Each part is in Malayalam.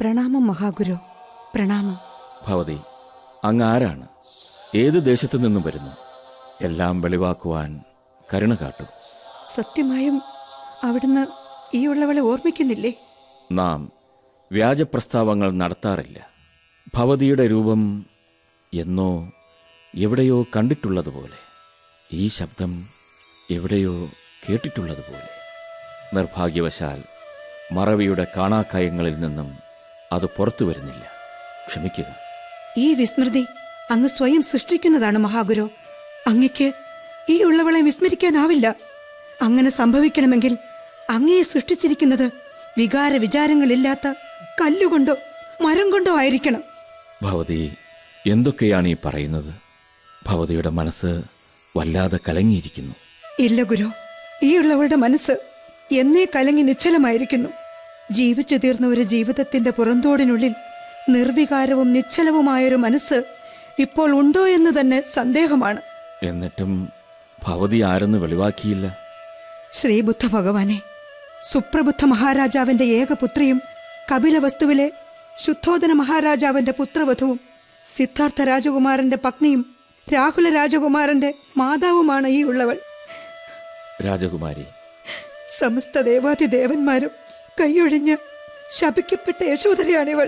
പ്രണാമം മഹാഗുരു പ്രണാമം ഭവതി അങ്ങ് ആരാണ് ഏത് ദേശത്തു നിന്നും വരുന്നു എല്ലാം വെളിവാക്കുവാൻ കരുണ കാട്ടു സത്യമായും അവിടുന്ന് ഈ ഉള്ളവളെ ഓർമ്മിക്കുന്നില്ലേ നാം വ്യാജപ്രസ്താവങ്ങൾ നടത്താറില്ല ഭവതിയുടെ രൂപം എന്നോ എവിടെയോ കണ്ടിട്ടുള്ളതുപോലെ ഈ ശബ്ദം എവിടെയോ കേട്ടിട്ടുള്ളതുപോലെ നിർഭാഗ്യവശാൽ മറവിയുടെ കാണാക്കയങ്ങളിൽ നിന്നും അത് പുറത്തു വരുന്നില്ല ക്ഷമിക്കുക ഈ വിസ്മൃതി അങ്ങ് സ്വയം സൃഷ്ടിക്കുന്നതാണ് മഹാഗുരു അങ്ങയ്ക്ക് ഈ ഉള്ളവളെ വിസ്മരിക്കാനാവില്ല അങ്ങനെ സംഭവിക്കണമെങ്കിൽ അങ്ങയെ സൃഷ്ടിച്ചിരിക്കുന്നത് വികാര വിചാരങ്ങളില്ലാത്ത കല്ലുകൊണ്ടോ മരം കൊണ്ടോ ആയിരിക്കണം ഭവതി എന്തൊക്കെയാണ് ഈ പറയുന്നത് ഭവതിയുടെ മനസ്സ് വല്ലാതെ കലങ്ങിയിരിക്കുന്നു ഇല്ല ഗുരു ഈ ഉള്ളവളുടെ മനസ്സ് എന്നേ കലങ്ങി നിശ്ചലമായിരിക്കുന്നു ജീവിച്ചു തീർന്ന ഒരു ജീവിതത്തിന്റെ പുറന്തോടിനുള്ളിൽ നിർവികാരവും നിശ്ചലവുമായൊരു മനസ്സ് ഇപ്പോൾ ഉണ്ടോ എന്ന് തന്നെ സന്ദേഹമാണ് എന്നിട്ടും ഭവതി ആരെന്ന് വെളിവാക്കിയില്ല ശ്രീബുദ്ധ ഭഗവാനെ സുപ്രബുദ്ധ മഹാരാജാവിന്റെ ഏകപുത്രിയും കപിലവസ്തുവിലെ ശുദ്ധോദന മഹാരാജാവിന്റെ പുത്രവധുവും സിദ്ധാർത്ഥ രാജകുമാരന്റെ പത്നിയും രാഹുല രാജകുമാരന്റെ മാതാവുമാണ് ഈ ഉള്ളവൾ രാജകുമാരി സമസ്ത ദേവാതിദേവന്മാരും കൈയൊഴിഞ്ഞ് ശപിക്കപ്പെട്ട യശോധരയാണിവൾ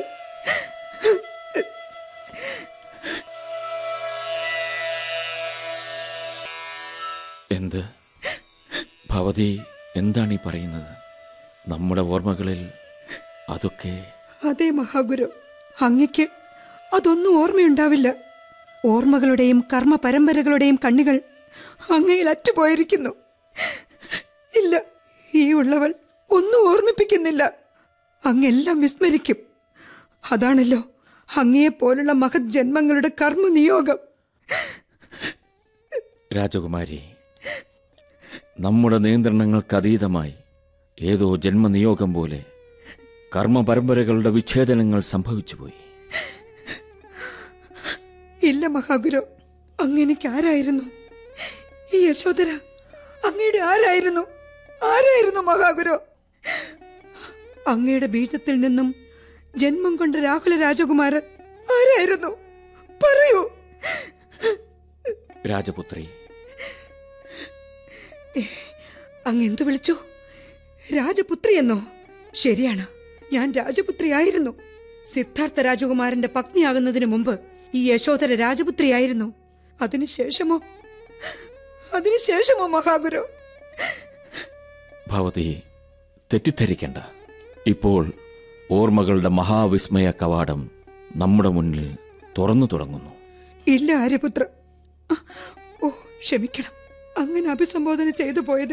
എന്ത് ഭവതി എന്താണ് ഈ പറയുന്നത് നമ്മുടെ ഓർമ്മകളിൽ അതൊക്കെ അതേ മഹാഗുരു അങ്ങയ്ക്ക് അതൊന്നും ഓർമ്മയുണ്ടാവില്ല ഓർമ്മകളുടെയും കർമ്മ പരമ്പരകളുടെയും കണ്ണികൾ അങ്ങയിൽ അറ്റുപോയിരിക്കുന്നു ഇല്ല ഈ ഉള്ളവൾ ഒന്നും ഓർമ്മിപ്പിക്കുന്നില്ല അങ്ങെല്ലാം വിസ്മരിക്കും അതാണല്ലോ അങ്ങയെപ്പോലുള്ള മഹത് ജന്മങ്ങളുടെ കർമ്മ നിയോഗം രാജകുമാരി നമ്മുടെ നിയന്ത്രണങ്ങൾക്ക് അതീതമായി ഏതോ ജന്മനിയോഗം പോലെ കർമ്മ പരമ്പരകളുടെ വിച്ഛേദനങ്ങൾ സംഭവിച്ചുപോയി ഇല്ല മഹാഗുരു അങ്ങനെക്ക് ആരായിരുന്നു ഈ യശോദര അങ്ങയുടെ ആരായിരുന്നു ആരായിരുന്നു മഹാഗുരു അങ്ങയുടെ ബീജത്തിൽ നിന്നും ജന്മം കൊണ്ട രാഹുല രാജകുമാരൻ ആരായിരുന്നു പറയൂ രാജപുത്രി അങ്ങ് എന്തു വിളിച്ചു രാജപുത്രി എന്നോ ശരിയാണ് ഞാൻ രാജപുത്രിയായിരുന്നു സിദ്ധാർത്ഥ രാജകുമാരന്റെ പത്നിയാകുന്നതിന് മുമ്പ് ഈ യശോധര രാജപുത്രിയായിരുന്നു അതിനുശേഷമോ അതിനുശേഷമോ മഹാഗുരു ഭവതി തെറ്റിദ്ധരിക്കണ്ട ഇപ്പോൾ ഓർമ്മകളുടെ മഹാവിസ്മയ കവാടം നമ്മുടെ മുന്നിൽ തുറന്നു തുടങ്ങുന്നു ഇല്ല ആര്യപുത്ര ആ, ഓ ക്ഷമിക്കണം അങ്ങനെ അഭിസംബോധന ചെയ്തു പോയത്